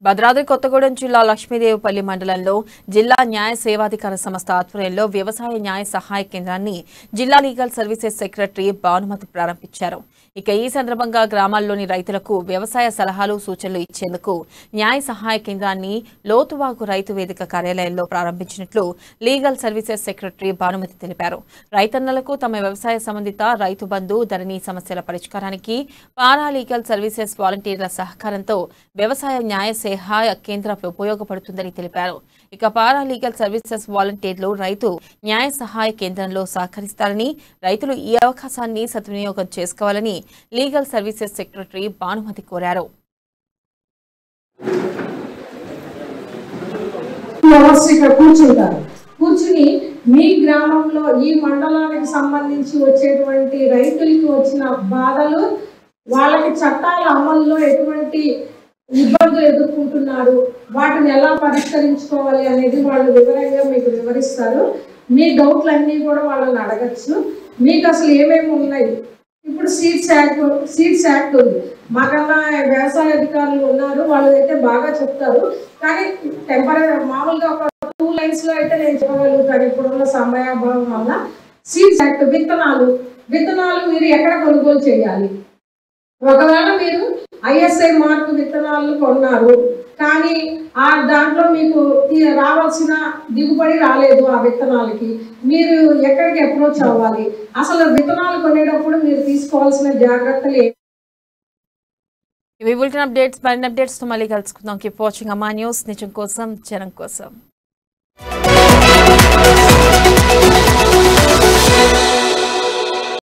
భద్రాద్రి కొత్తగూడెం జిల్లా లక్ష్మీదేవిపల్లి మండలంలో జిల్లా న్యాయ సేవాధికార సంస్థ ఆధ్వర్యంలో వ్యవసాయ న్యాయ సహాయ కేంద్రాన్ని జిల్లా లీగల్ సర్వీసెస్ సెక్రటరీ భానుమతి ప్రారంభించారు ఇక ఈ సందర్భంగా గ్రామాల్లోని రైతులకు వ్యవసాయ సలహాలు సూచనలు ఇచ్చేందుకు న్యాయ సహాయ కేంద్రాన్ని లోతువాగు రైతు వేదిక కార్యాలయంలో ప్రారంభించినట్లు లీగల్ సర్వీసెస్ సెక్రటరీ భానుమతి తెలిపారు రైతన్నలకు తమ వ్యవసాయ సంబంధిత రైతు బంధు ధరణి సమస్యల పరిష్కారానికి పారా లీగల్ సర్వీసెస్ వాలంటీర్ల సహకారంతో వ్యవసాయ న్యాయ సహాయ కేంద్రం ఉపయోగపడుతుందని తెలిపారు ఇక పారా లీగల్ సర్వీసెస్ వాలంటీర్లు రైతు న్యాయ సహాయ కేంద్రంలో సహకరిస్తారని రైతులు ఈ అవకాశాన్ని సద్వినియోగం చేసుకోవాలని లీగల్ సర్వీసెస్ సెక్రటరీ భానుమతి కోరారు అవర్స్ ఇక్కడ కూర్చుంటారు కూర్చుని మీ గ్రామంలో ఈ మండలానికి సంబంధించి వచ్చేటువంటి రైతులకి వచ్చిన బాధలు వాళ్ళకి చట్టాల అమల్లో ఎటువంటి ఇబ్బందులు ఎదుర్కొంటున్నారు వాటిని ఎలా పరిష్కరించుకోవాలి అనేది వాళ్ళు వివరంగా మీకు వివరిస్తారు మీ డౌట్లన్నీ కూడా వాళ్ళని అడగచ్చు మీకు అసలు ఏమేమి ఉన్నాయి ఇప్పుడు సీడ్స్ యాక్ట్ సీడ్స్ యాక్ట్ ఉంది మాకన్నా వ్యవసాయ అధికారులు ఉన్నారు వాళ్ళు అయితే బాగా చెప్తారు కానీ టెంపరీ మామూలుగా ఒక టూ లైన్స్ లో అయితే నేను చెప్పగలుగుతాను ఇప్పుడున్న సమయాభావం వల్ల సీడ్స్ యాక్ట్ విత్తనాలు విత్తనాలు మీరు ఎక్కడ కొనుగోలు చేయాలి ఒకవేళ మీరు ఐఎస్ఐ మార్క్ విత్తనాలు కొన్నారు కానీ ఆ దాంట్లో మీకు తీ- రావాల్సిన దిగుబడి రాలేదు ఆ విత్తనాలకి మీరు ఎక్కడికి అప్రోచ్ అవ్వాలి అసలు విత్తనాలు కొనేటప్పుడు మీరు తీసుకోవాల్సిన జాగ్రత్తలు ఏ- ఇవి బులెటిన్ అప్డేట్స్ మరిన్ని అప్డేట్స్ తో మళ్ళీ కలుసుకుందాం కీప్ వాచింగ్ అమ్మా న్యూస్ నిజం కోసం జనం కోసం